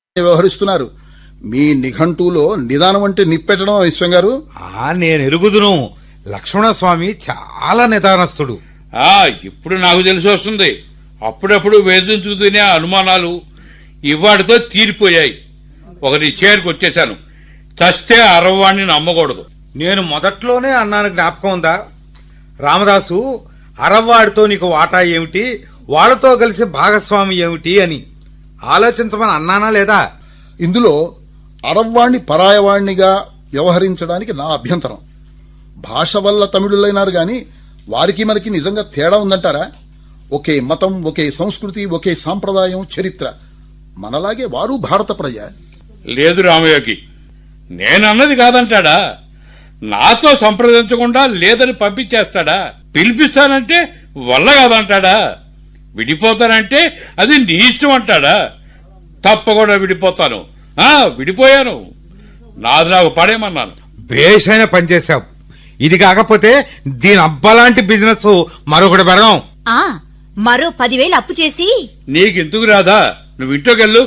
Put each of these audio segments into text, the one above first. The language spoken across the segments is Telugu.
వ్యవహరిస్తున్నారు మీ నిఘంటువులో నిదానం అంటే నిప్పెట్టడం విశ్వం గారు ఆ నేను ఎరుగుదును లక్ష్మణస్వామి చాలా నిదానస్తుడు ఆ ఇప్పుడు నాకు తెలిసి వస్తుంది అప్పుడప్పుడు వేధించు తినే అనుమానాలు ఇవాడితో తీరిపోయాయి ఒక నిశ్చయానికి వచ్చేశాను చస్తే అరవాణ్ణి నమ్మకూడదు నేను మొదట్లోనే అన్నాను జ్ఞాపకం ఉందా రామదాసు అరవ్వాడితో నీకు వాటా ఏమిటి వాళ్ళతో కలిసి భాగస్వామి ఏమిటి అని ఆలోచించమని అన్నానా లేదా ఇందులో అరవ్వాణ్ణి పరాయవాణ్ణిగా వ్యవహరించడానికి నా అభ్యంతరం భాష వల్ల తమిళులైనారు గాని వారికి మనకి నిజంగా తేడా ఉందంటారా ఒకే మతం ఒకే సంస్కృతి ఒకే సాంప్రదాయం చరిత్ర మనలాగే వారు భారత ప్రజ లేదు రామయోగి నేనన్నది కాదంటాడా నాతో సంప్రదించకుండా లేదని పంపించేస్తాడా పిలిపిస్తానంటే వల్ల కాదంటాడా విడిపోతానంటే అది నీ ఇష్టం అంటాడా తప్పకుండా విడిపోతాను ఆ విడిపోయాను నాది నాకు పడేమన్నాను భేషైన పనిచేశావు ఇది కాకపోతే దీని అబ్బలాంటి బిజినెస్ మరొకటి పెడదాం ఆ మరో పదివేలు అప్పు చేసి నీకెందుకు రాదా నువ్వు ఇంట్లోకెళ్ళు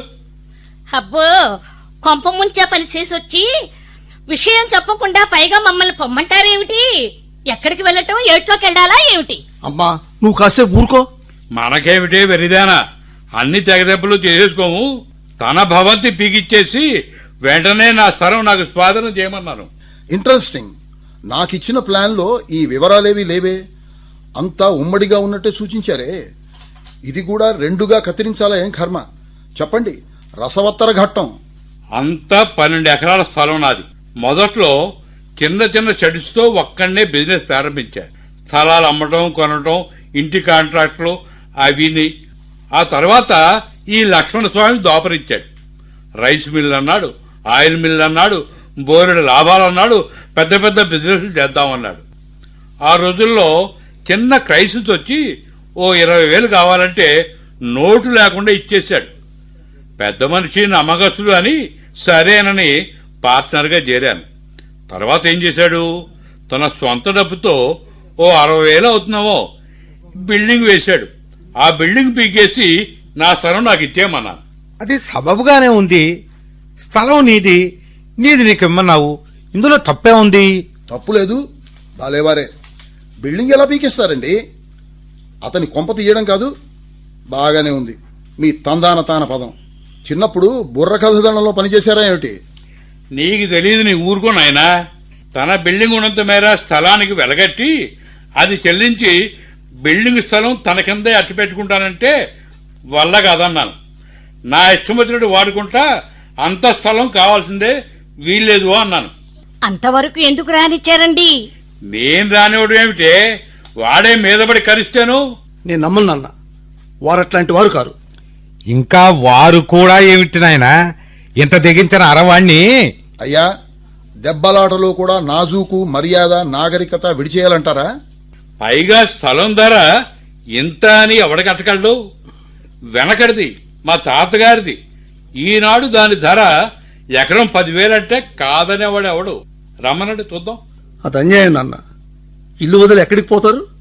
అబ్బో కొంప ముంచే పని చేసి వచ్చి విషయం చెప్పకుండా పైగా మమ్మల్ని పొమ్మంటారేమిటి ఎక్కడికి వెళ్ళటం ఏట్లోకి వెళ్ళాలా ఏమిటి అమ్మా నువ్వు కాసేపు ఊరుకో మనకేమిటే వెరిదానా అన్ని తెగదెబ్బలు చేసేసుకోము తన భవంతి పీకిచ్చేసి వెంటనే నా స్థలం నాకు స్వాధీనం చేయమన్నాను ఇంట్రెస్టింగ్ నాకిచ్చిన ప్లాన్లో ఈ వివరాలేవి లేవే అంతా ఉమ్మడిగా ఉన్నట్టే సూచించారే ఇది కూడా రెండుగా కత్తిరించాలా ఏం కర్మ చెప్పండి రసవత్తర ఘట్టం అంతా పన్నెండు ఎకరాల స్థలం నాది మొదట్లో చిన్న చిన్న షెడ్స్తో ఒక్కడనే బిజినెస్ ప్రారంభించా స్థలాలు అమ్మటం కొనటం ఇంటి కాంట్రాక్టులు అవిని ఆ తర్వాత ఈ లక్ష్మణ స్వామి దోపరించాడు రైస్ మిల్ అన్నాడు ఆయిల్ మిల్ అన్నాడు బోరెడు లాభాలు అన్నాడు పెద్ద పెద్ద బిజినెస్లు చేద్దామన్నాడు ఆ రోజుల్లో చిన్న క్రైసిస్ వచ్చి ఓ ఇరవై వేలు కావాలంటే నోటు లేకుండా ఇచ్చేశాడు పెద్ద మనిషి నమ్మకస్తుడు అని సరేనని పార్ట్నర్గా చేరాను తర్వాత ఏం చేశాడు తన సొంత డబ్బుతో ఓ అరవై వేలు అవుతున్నామో బిల్డింగ్ వేశాడు ఆ బిల్డింగ్ పీకేసి నా స్థలం నాకు ఇచ్చేయమన్నాను అది సబబుగానే ఉంది స్థలం నీది నీది నీకు ఇమ్మన్నావు ఇందులో తప్పే ఉంది తప్పు లేదు బాలేవారే బిల్డింగ్ ఎలా పీకేస్తారండి అతని కొంప తీయడం కాదు బాగానే ఉంది మీ తందాన తాన పదం చిన్నప్పుడు బుర్ర కథదండంలో పనిచేశారా ఏమిటి నీకు తెలియదు నీ ఊరుకో నాయనా తన బిల్డింగ్ ఉన్నంత మేర స్థలానికి వెలగట్టి అది చెల్లించి బిల్డింగ్ స్థలం తన కిందే అట్టు పెట్టుకుంటానంటే వల్ల కాదన్నాను నా ఇష్టం వచ్చినట్టు వాడుకుంటా అంత స్థలం కావాల్సిందే వీల్లేదు అన్నాను అంతవరకు ఎందుకు రానిచ్చారండి నేను రానివ్వడం ఏమిటే వాడే మీదపడి కరిస్తేను నేను నమ్మను నాన్న వారు అట్లాంటి వారు కారు ఇంకా వారు కూడా ఏమిటి నాయనా ఇంత తెగించిన అరవాణ్ణి అయ్యా దెబ్బలాటలో కూడా నాజూకు మర్యాద నాగరికత విడిచేయాలంటారా పైగా స్థలం ధర ఇంత అని ఎవడకట్టగలడు వెనకడిది మా తాతగారిది ఈనాడు దాని ధర ఎకరం పదివేలంటే కాదనేవాడు ఎవడు రమ్మనండి చూద్దాం అది అన్యాయం నాన్న ఇల్లు వదిలి ఎక్కడికి పోతారు